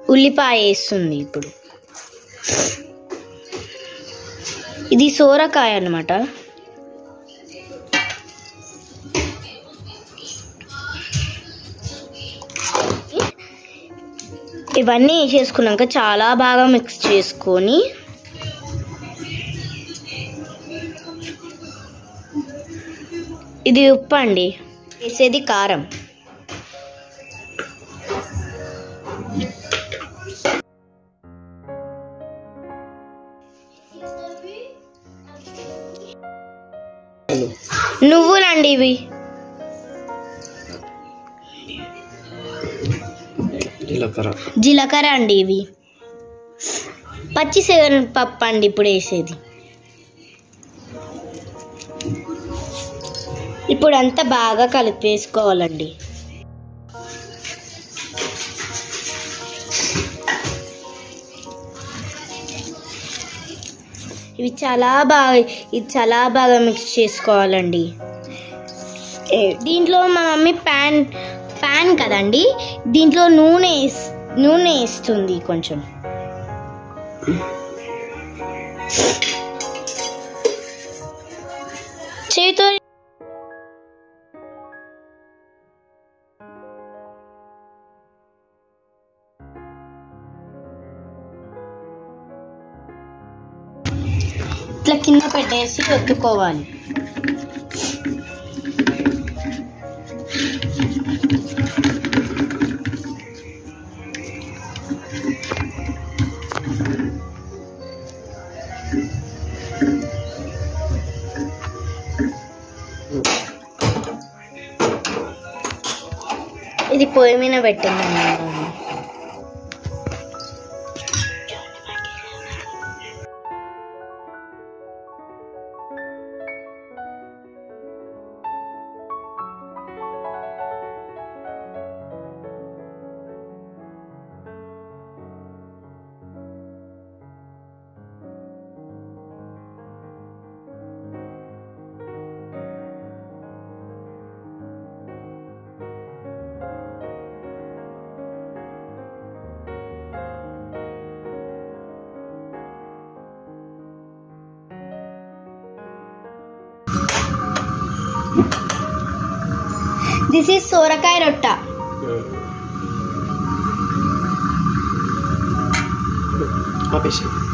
ఉల్లిపాయ వేస్తుంది ఇప్పుడు ఇది సోరకాయ అన్నమాట ఇవన్నీ వేసేసుకున్నాక చాలా బాగా మిక్స్ చేసుకొని ఇది ఉప్పు అండి వేసేది కారం నువ్వులండి ఇవి జీలకర్ర జీలకర్ర అండి ఇవి పచ్చి పప్పు అండి ఇప్పుడు వేసేది ఇప్పుడు అంతా బాగా కలిపేసుకోవాలండి ఇవి చాలా బాగా ఇది చాలా బాగా మిక్స్ చేసుకోవాలండి ఏ- దీంట్లో మా మమ్మీ ప్యాన్ ప్యాన్ కదండి దీంట్లో నూనె వేస్- నూనె వేస్తుంది కొంచెం చేతితో ఇట్లా కింద పెట్టేసి ఒత్తుకోవాలి ఇది పొయ్యి మీద పెట్టిందండి దిస్ ఈజ్ సోరకాయ రొట్ట ఆపేసి